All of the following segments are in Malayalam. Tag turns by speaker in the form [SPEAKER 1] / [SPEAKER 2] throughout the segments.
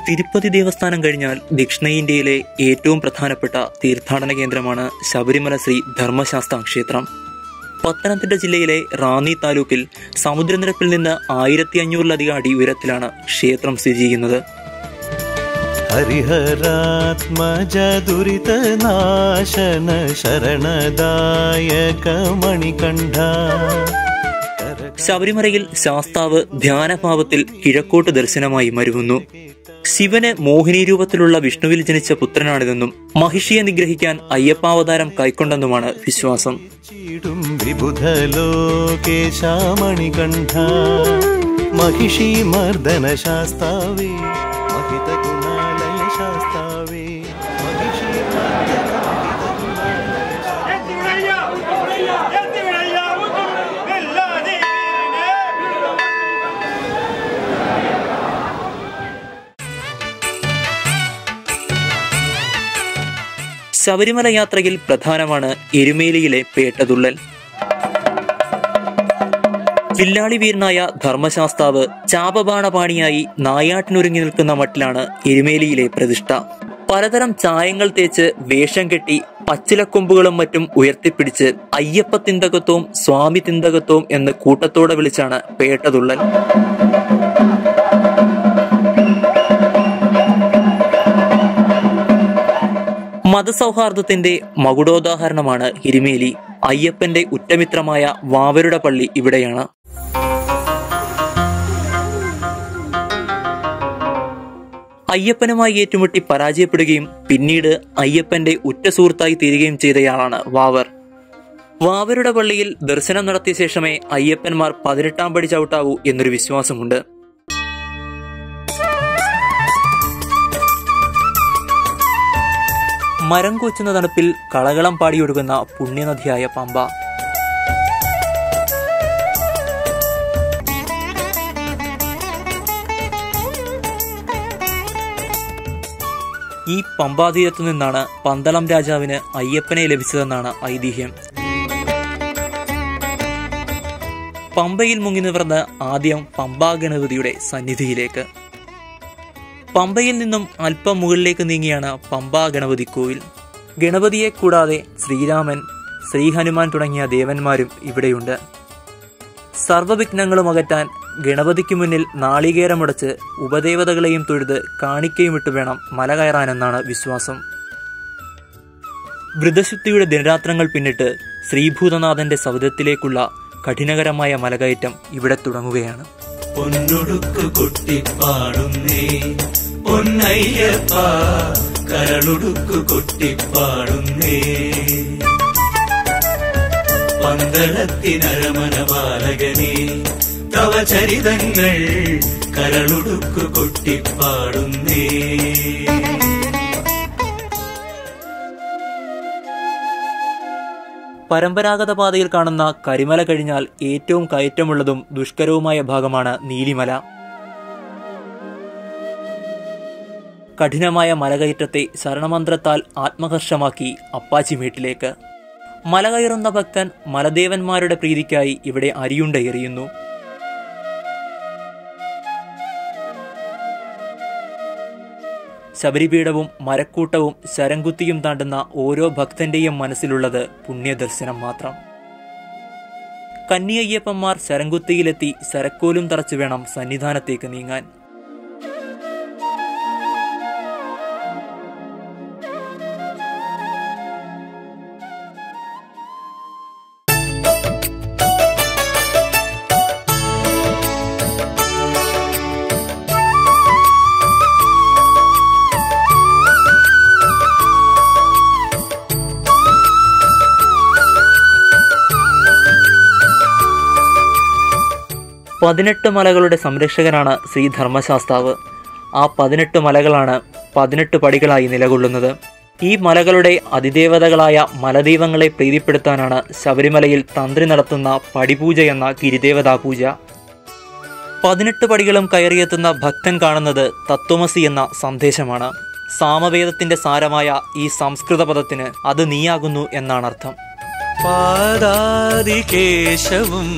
[SPEAKER 1] തിരുപ്പതി ദേവസ്ഥാനം കഴിഞ്ഞാൽ ദക്ഷിണേന്ത്യയിലെ ഏറ്റവും പ്രധാനപ്പെട്ട തീർത്ഥാടന കേന്ദ്രമാണ് ശബരിമല ശ്രീ ധർമ്മശാസ്ത്ര ക്ഷേത്രം പത്തനംതിട്ട ജില്ലയിലെ റാന്നി താലൂക്കിൽ സമുദ്രനിരപ്പിൽ നിന്ന് ആയിരത്തി അഞ്ഞൂറിലധികം അടി ഉയരത്തിലാണ് ക്ഷേത്രം സ്ഥിതി ചെയ്യുന്നത്
[SPEAKER 2] ഹരിഹരാത്മജ ദുരിതനാശന ശരണദായക മണികണ്ഠ
[SPEAKER 1] ശബരിമലയിൽ ശാസ്താവ് ധ്യാനഭാവത്തിൽ കിഴക്കോട്ട് ദർശനമായി മരുവുന്നു ശിവന് മോഹിനി രൂപത്തിലുള്ള വിഷ്ണുവിൽ ജനിച്ച പുത്രനാണിതെന്നും മഹിഷിയെ നിഗ്രഹിക്കാൻ അയ്യപ്പാവതാരം കൈക്കൊണ്ടെന്നുമാണ് വിശ്വാസം
[SPEAKER 2] ചീടും വിബുധ ലോകേശ മണികണ്ഠ മഹിഷി മർദ്ദന ശാസ്താവേ മഹിത ഗുണാലയ ശാസ്താവേ മഹിഷി
[SPEAKER 3] എത്തിവിടയ്യ എത്തിവിടയ്യ എല്ലാതീനെ
[SPEAKER 1] ശബരിമല യാത്രയിൽ പ്രധാനമാണ് എരുമേലിയിലെ പേട്ടതുള്ളൽ വില്ലാളി വീരനായ ധർമ്മശാസ്താവ് ചാപബാണപാണിയായി നായാട്ടിനൊരുങ്ങി നിൽക്കുന്ന മട്ടിലാണ് എരുമേലിയിലെ പ്രതിഷ്ഠ പലതരം ചായങ്ങൾ തേച്ച് വേഷം കെട്ടി പച്ചിലക്കൊമ്പുകളും മറ്റും ഉയർത്തിപ്പിടിച്ച് അയ്യപ്പ തിന്തകത്വവും സ്വാമി തിന്തകത്വവും എന്ന് കൂട്ടത്തോടെ വിളിച്ചാണ് പേട്ടതുള്ളൽ മതസൗഹാർദ്ദത്തിന്റെ മകുടോദാഹരണമാണ് എരുമേലി അയ്യപ്പന്റെ ഉറ്റമിത്രമായ വാവരുടെ പള്ളി ഇവിടെയാണ് അയ്യപ്പനുമായി ഏറ്റുമുട്ടി പരാജയപ്പെടുകയും പിന്നീട് അയ്യപ്പന്റെ ഉറ്റ സുഹൃത്തായി തീരുകയും ചെയ്തയാളാണ് വാവർ വാവരുടെ പള്ളിയിൽ ദർശനം നടത്തിയ ശേഷമേ അയ്യപ്പന്മാർ പതിനെട്ടാം പടി ചവിട്ടാവൂ എന്നൊരു വിശ്വാസമുണ്ട് മരം കൊച്ചുന്ന തണുപ്പിൽ കളകളം പാടിയൊഴുകുന്ന പുണ്യനദിയായ പമ്പ ഈ പമ്പാതീരത്തു നിന്നാണ് പന്തളം രാജാവിന് അയ്യപ്പനെ ലഭിച്ചതെന്നാണ് ഐതിഹ്യം പമ്പയിൽ മുങ്ങി നിവർന്ന് ആദ്യം പമ്പാ ഗണപതിയുടെ സന്നിധിയിലേക്ക് പമ്പയിൽ നിന്നും അല്പം മുകളിലേക്ക് നീങ്ങിയാണ് പമ്പാ ഗണപതി കോവിൽ ഗണപതിയെ കൂടാതെ ശ്രീരാമൻ ശ്രീ ഹനുമാൻ തുടങ്ങിയ ദേവന്മാരും ഇവിടെയുണ്ട് സർവവിഘ്നങ്ങളും അകറ്റാൻ ഗണപതിക്ക് മുന്നിൽ നാളികേരമുടച്ച് ഉപദേവതകളെയും തൊഴുത് കാണിക്കയും ഇട്ട് വേണം മല കയറാനെന്നാണ് വിശ്വാസം വ്രതശുദ്ധിയുടെ ദിനരാത്രങ്ങൾ പിന്നിട്ട് ശ്രീഭൂതനാഥന്റെ സൗദത്തിലേക്കുള്ള കഠിനകരമായ മലകയറ്റം ഇവിടെ തുടങ്ങുകയാണ്
[SPEAKER 2] പൊന്നൊടുക്കു കൊട്ടിപ്പാടുന്നേ പൊന്നയ്യപ്പ കരളുടുക്കു കൊട്ടിപ്പാടുന്നേ പന്തളത്തിനരമന ബാലകനെ തവ ചരിതങ്ങൾ കരളുടുക്കു കൊട്ടിപ്പാടുന്നേ
[SPEAKER 1] പരമ്പരാഗത പാതയിൽ കാണുന്ന കരിമല കഴിഞ്ഞാൽ ഏറ്റവും കയറ്റമുള്ളതും ദുഷ്കരവുമായ ഭാഗമാണ് നീലിമല കഠിനമായ മലകയറ്റത്തെ ശരണമന്ത്രത്താൽ ആത്മഹർഷമാക്കി അപ്പാച്ചിമേട്ടിലേക്ക് മല കയറുന്ന ഭക്തൻ മലദേവന്മാരുടെ പ്രീതിക്കായി ഇവിടെ അരിയുണ്ട എറിയുന്നു ശബരിപീഠവും മരക്കൂട്ടവും ശരംകുത്തിയും താണ്ടുന്ന ഓരോ ഭക്തന്റെയും മനസ്സിലുള്ളത് പുണ്യദർശനം മാത്രം കന്നിയയ്യപ്പന്മാർ ശരംകുത്തിയിലെത്തി ശരക്കോലും തറച്ചു വേണം സന്നിധാനത്തേക്ക് നീങ്ങാൻ പതിനെട്ട് മലകളുടെ സംരക്ഷകനാണ് ശ്രീ ധർമ്മശാസ്താവ് ആ പതിനെട്ട് മലകളാണ് പതിനെട്ട് പടികളായി നിലകൊള്ളുന്നത് ഈ മലകളുടെ അതിദേവതകളായ മലദൈവങ്ങളെ പ്രീതിപ്പെടുത്താനാണ് ശബരിമലയിൽ തന്ത്രി നടത്തുന്ന പടിപൂജ എന്ന ഗിരിദേവതാ പൂജ പതിനെട്ട് പടികളും കയറിയെത്തുന്ന ഭക്തൻ കാണുന്നത് തത്വമസി എന്ന സന്ദേശമാണ് സാമവേദത്തിന്റെ സാരമായ ഈ സംസ്കൃത പദത്തിന് അത് നീയാകുന്നു എന്നാണ് അർത്ഥം
[SPEAKER 2] പാദാദി കേശവും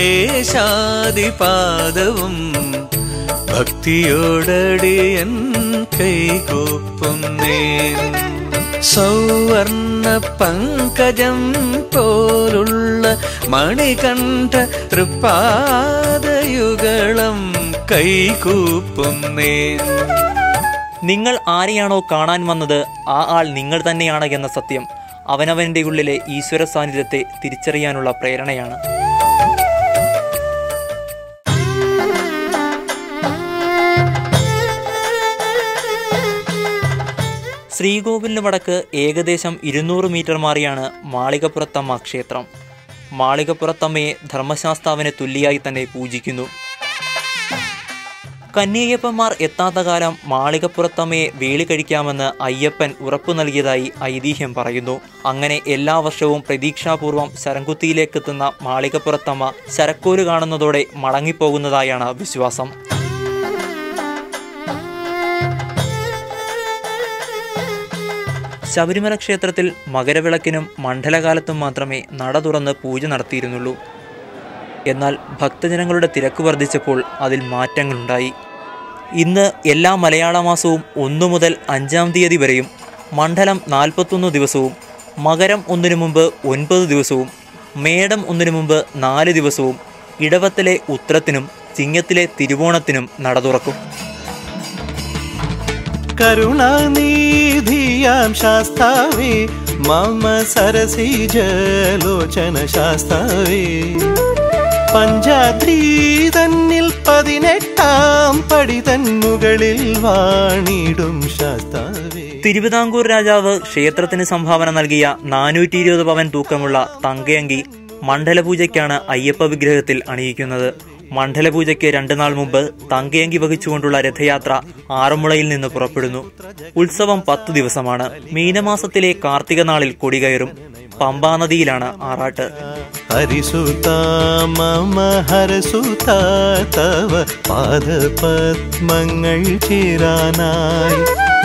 [SPEAKER 2] കേശാദി പാദവും ഭക്തിയോടടിയൻ കൈകൂപ്പുന്നേ സൗവർണ പങ്കജം പോലുള്ള മണികണ്ഠ തൃപ്പാദയുഗളം കൈകൂപ്പുന്നേ
[SPEAKER 1] നിങ്ങൾ ആരെയാണോ കാണാൻ വന്നത് ആ ആൾ നിങ്ങൾ തന്നെയാണ് എന്ന സത്യം അവനവൻ്റെ ഉള്ളിലെ ഈശ്വര സാന്നിധ്യത്തെ തിരിച്ചറിയാനുള്ള പ്രേരണയാണ് ശ്രീകോവിലിന് വടക്ക് ഏകദേശം ഇരുന്നൂറ് മീറ്റർ മാറിയാണ് മാളികപ്പുറത്തമ്മ ക്ഷേത്രം മാളികപ്പുറത്തമ്മയെ ധർമ്മശാസ്താവിന് തുല്യായി തന്നെ പൂജിക്കുന്നു കന്യയ്യപ്പന്മാർ എത്താത്ത കാലം മാളികപ്പുറത്തമ്മയെ വേളി കഴിക്കാമെന്ന് അയ്യപ്പൻ ഉറപ്പു നൽകിയതായി ഐതിഹ്യം പറയുന്നു അങ്ങനെ എല്ലാ വർഷവും പ്രതീക്ഷാപൂർവം ശരംകുത്തിയിലേക്കെത്തുന്ന മാളികപ്പുറത്തമ്മ ശരക്കോല് കാണുന്നതോടെ മടങ്ങിപ്പോകുന്നതായാണ് വിശ്വാസം ശബരിമല ക്ഷേത്രത്തിൽ മകരവിളക്കിനും മണ്ഡലകാലത്തും മാത്രമേ നട തുറന്ന് പൂജ നടത്തിയിരുന്നുള്ളൂ എന്നാൽ ഭക്തജനങ്ങളുടെ തിരക്ക് വർദ്ധിച്ചപ്പോൾ അതിൽ മാറ്റങ്ങളുണ്ടായി ഇന്ന് എല്ലാ മലയാള മാസവും ഒന്നു മുതൽ അഞ്ചാം തീയതി വരെയും മണ്ഡലം നാൽപ്പത്തൊന്ന് ദിവസവും മകരം ഒന്നിനു മുമ്പ് ഒൻപത് ദിവസവും മേടം ഒന്നിനു മുമ്പ് നാല് ദിവസവും ഇടവത്തിലെ ഉത്രത്തിനും ചിങ്ങത്തിലെ തിരുവോണത്തിനും നട തുറക്കും
[SPEAKER 2] കരുണാനിധിയാം ശാസ്താവേ മമ സരസിജലോചന ശാസ്താവേ പഞ്ചാദ്രി തന്നിൽ പതിനെട്ടാം പടി തൻ മുകളിൽ വാണിടും ശാസ്താവേ
[SPEAKER 1] തിരുവിതാംകൂർ രാജാവ് ക്ഷേത്രത്തിന് സംഭാവന നൽകിയ നാനൂറ്റി ഇരുപത് പവൻ തൂക്കമുള്ള തങ്കയങ്കി മണ്ഡലപൂജയ്ക്കാണ് അയ്യപ്പ വിഗ്രഹത്തിൽ അണിയിക്കുന്നത് മണ്ഡലപൂജയ്ക്ക് രണ്ടു നാൾ മുമ്പ് തങ്കയങ്കി വഹിച്ചുകൊണ്ടുള്ള രഥയാത്ര ആറന്മുളയിൽ നിന്ന് പുറപ്പെടുന്നു ഉത്സവം പത്ത് ദിവസമാണ് മീനമാസത്തിലെ കാർത്തിക നാളിൽ കൊടികയറും പമ്പാ നദിയിലാണ് ആറാട്ട്
[SPEAKER 2] ഹരിസുത മമ ഹരസുത തവ പാദപത്മങ്ങൾ ചേരാനായി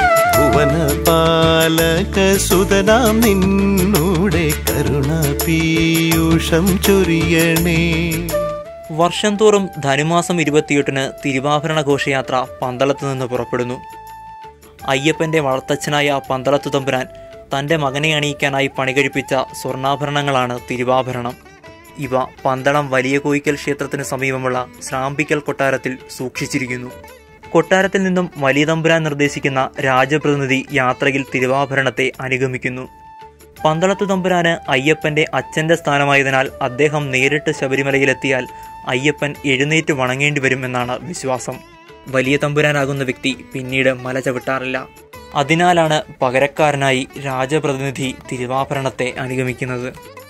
[SPEAKER 2] ഭുവനപാലക സുതനാം നിന്നൂടെ കരുണ പീയൂഷം ചൊരിയണേ
[SPEAKER 1] വർഷം തോറും ധനുമാസം ഇരുപത്തിയെട്ടിന് തിരുവാഭരണ ഘോഷയാത്ര പന്തളത്ത് നിന്ന് പുറപ്പെടുന്നു അയ്യപ്പന്റെ വളർത്തച്ഛനായ പന്തളത്തു തമ്പുരാൻ തന്റെ മകനെ അണിയിക്കാനായി പണികഴിപ്പിച്ച സ്വർണ്ണാഭരണങ്ങളാണ് തിരുവാഭരണം ഇവ പന്തളം വലിയ കോയിക്കൽ ക്ഷേത്രത്തിന് സമീപമുള്ള ശ്രാമ്പിക്കൽ കൊട്ടാരത്തിൽ സൂക്ഷിച്ചിരിക്കുന്നു കൊട്ടാരത്തിൽ നിന്നും വലിയ തമ്പുരാൻ നിർദ്ദേശിക്കുന്ന രാജപ്രതിനിധി യാത്രയിൽ തിരുവാഭരണത്തെ അനുഗമിക്കുന്നു പന്തളത്തു തമ്പുരാന് അയ്യപ്പന്റെ അച്ഛന്റെ സ്ഥാനമായതിനാൽ അദ്ദേഹം നേരിട്ട് ശബരിമലയിലെത്തിയാൽ അയ്യപ്പൻ എഴുന്നേറ്റ് വണങ്ങേണ്ടി വരുമെന്നാണ് വിശ്വാസം വലിയ തമ്പുരാനാകുന്ന വ്യക്തി പിന്നീട് മല ചവിട്ടാറില്ല അതിനാലാണ് പകരക്കാരനായി രാജപ്രതിനിധി തിരുവാഭരണത്തെ അനുഗമിക്കുന്നത്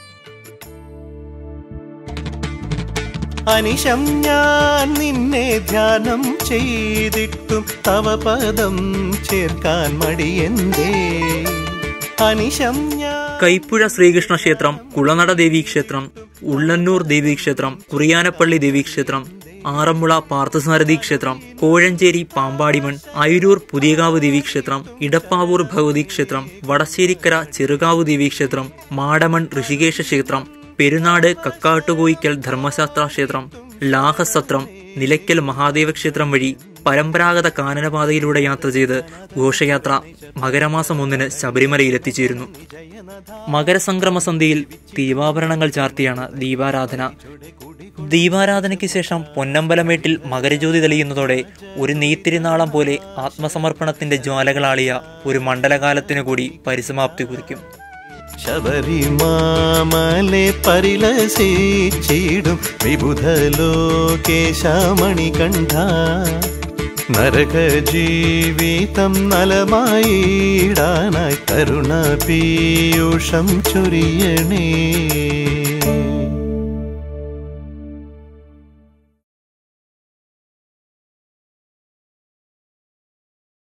[SPEAKER 2] അനിശം ഞാൻ നിന്നെ ധ്യാനം ചെയ്തിട്ടും തവ പദം ചേർക്കാൻ മടിയന്തേ അനിശം ഞാൻ
[SPEAKER 1] കൈപ്പുഴ ശ്രീകൃഷ്ണ ക്ഷേത്രം കുളനട ദേവീക്ഷേത്രം ഉള്ളന്നൂർ ദേവീക്ഷേത്രം കുറിയാനപ്പള്ളി ദേവീക്ഷേത്രം ആറന്മുള പാർത്ഥസാരഥി ക്ഷേത്രം കോഴഞ്ചേരി പാമ്പാടിമൺ അയിരൂർ പുതിയകാവ് ദേവീക്ഷേത്രം ഇടപ്പാവൂർ ഭഗവതി ക്ഷേത്രം വടശ്ശേരിക്കര ചെറുകാവ് ദേവീക്ഷേത്രം മാടമൺ ഋഷികേശ ക്ഷേത്രം പെരുനാട് കക്കാട്ടുകോയിക്കൽ ധർമ്മശാസ്ത്ര ക്ഷേത്രം ലാഹസത്രം നിലയ്ക്കൽ മഹാദേവ ക്ഷേത്രം വഴി പരമ്പരാഗത കാനനപാതയിലൂടെ യാത്ര ചെയ്ത് ഘോഷയാത്ര മകരമാസം ഒന്നിന് ശബരിമലയിൽ എത്തിച്ചേരുന്നു മകരസംക്രമ സന്ധ്യയിൽ ദീപാഭരണങ്ങൾ ചാർത്തിയാണ് ദീപാരാധന ദീപാരാധനയ്ക്ക് ശേഷം പൊന്നമ്പലമേട്ടിൽ മകരജ്യോതി തെളിയുന്നതോടെ ഒരു നെയ്ത്തിരിനാളം പോലെ ആത്മസമർപ്പണത്തിന്റെ ജ്വാലകളാളിയ ഒരു മണ്ഡലകാലത്തിനു കൂടി പരിസമാപ്തി കുറിക്കും
[SPEAKER 2] ശബരിമാമലെ പരിലസിച്ചിടും വിബുധ ലോകേശമണി കണ്ഠ നരക ജീവിതം നലമായിടാനായി കരുണ പീയൂഷം ചൊരിയണേ